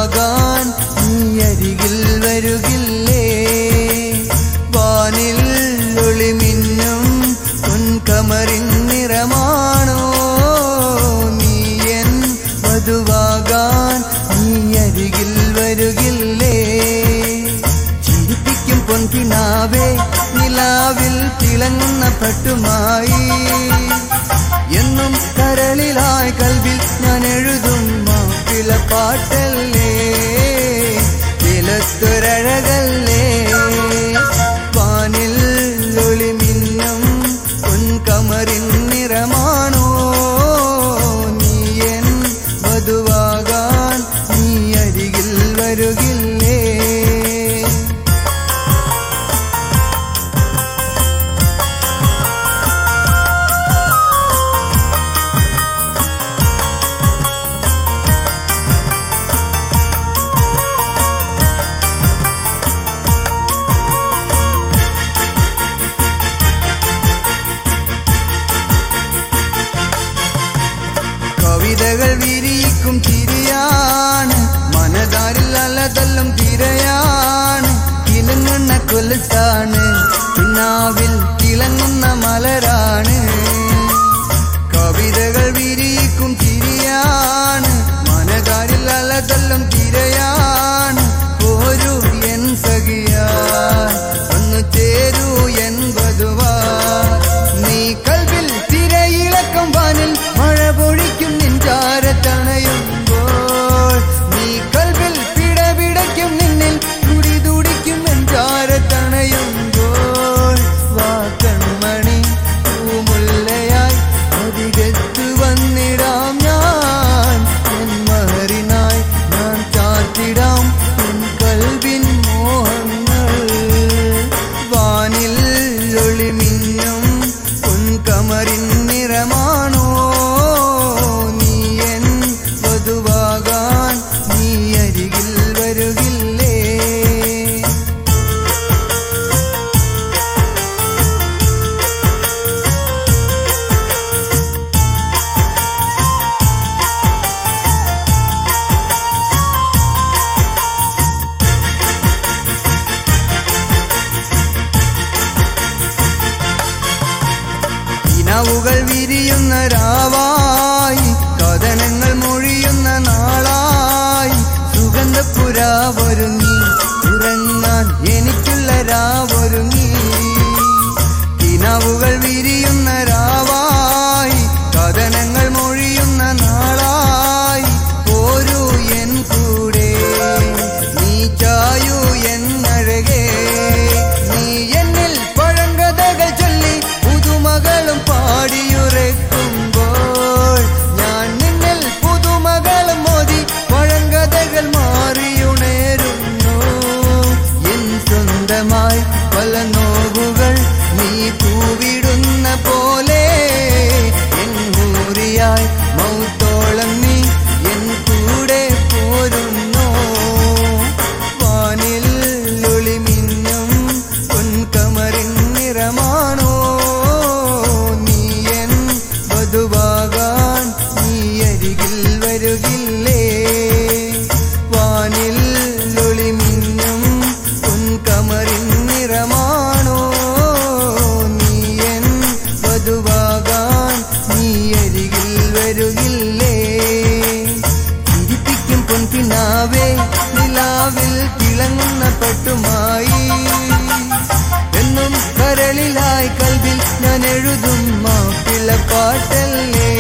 വധുവാകാൻ നീ അരികിൽ വരുകില്ലേ വാനിൽ ഒളിമിന്നും പൊൻകമറിൻ നിറമാണോ നീ എൻ വധുവാകാൻ നീ അരികിൽ വരുകില്ലേ ചിരിപ്പിക്കും പൊൻകിനാവേ നിലാവിൽ തിളങ്ങുന്ന പട്ടുമായി എന്നും കരളിലായി കൽവിൽ ഞാൻ എഴുതും മാപ്പിള പാട്ടല്ലേ ചിലത്തൊരഴകല്ലേ വാനിൽ ഒളിമിന്നും പൊൻകമറിൻ നിറമാണോ നീ എൻ വധുവാകാൻ നീ അരികിൽ വരുകില്ലേ കവിതകൾ വിരിയിക്കും തിരിയാണ് മനതാരിൽ അലതല്ലും തിരയാണ് കിളങ്ങുന്ന കൊലുസാണ് പിന്നാവിൽ തിളങ്ങുന്ന മലരാണ് കവിതകൾ വിരിയിക്കും തിരിയാണ് മനതാരിൽ അലതല്ലും തിരയാണ് ഒരു എൻ സഖിയാ ഒന്ന് ചേരൂ എൻ വധുവാ നീ കൽവിൽ തിരയിളക്കം വാനിൽ മഴ പൊഴിക്കും നെഞ്ചാരത്തണയുമ്പോൾ നീ കൽവിൽ പിടപിടയ്ക്കും നിന്നിൽ തുടി തുടിക്കും നെഞ്ചാരത്തണയുമ്പോൾ വാ കൺമണി പൂമുല്ലയായി അധികത്തു വന്നിടാം ഞാൻ എൻ മഹറിനായി ഞാൻ ചാർത്തിടാം എൻ കൽവിൻ മോഹങ്ങൾ വാനിൽ ഒളിമിന്നും പൊൻകമറിൻ നിറമാണോ നീ എൻ വധുവാകാൻ നീ അരികിൽ വരുകില്ലേ ഇനവുകൾ വിരിയുന്ന രാവായി കഥനങ്ങൾ മൊഴിയുന്ന നാളായി സുഗന്ധപുരാവൊരുങ്ങി ഉറങ്ങാൻ എനിക്കുള്ള രാവൊരുങ്ങി കിനാവുകൾ വിരിയുന്ന രാവായി കഥനങ്ങൾ മൊഴിയുന്ന നാളായി പോരൂ എൻ കൂടെ നീ ചായൂ എന്നഴകേ നീ എന്നിൽ പഴങ്കഥകൾ ചൊല്ലി പുതുമകളും പാടിയുറക്കുമ്പോൾ ഞാൻ നിന്നിൽ പുതുമകളും മോദി പഴങ്കഥകൾ മാറിയുണരുന്നു എൻ സ്വന്തമായി പല നോവുകൾ നീ പൂവിടുന്ന പോലെ എൻ ഹൂറിയായി മൗത്തോളം നീ എൻ കൂടെ പോരുന്നു വാനിൽ ഒളിമിന്നും പൊൻകമറിൻ നിറമാണോ നീ എൻ വധുവാകാൻ നീ അരികിൽ വരുകില്ലേ വാനിൽ ഒളിമിന്നും പൊൻകമറിൻ നിറമാണോ നീ എൻ വധുവാകാൻ നീ അരികിൽ വരുകില്ലേ ചിരിപ്പിക്കും പൊൻപിന്നാവേ നിലാവിൽ തിളങ്ങുന്ന പട്ടുമായി എന്നും കരളിലായി കൽവിൽ ഞാൻ എഴുതും മാപ്പിള പാട്ടല്ലേ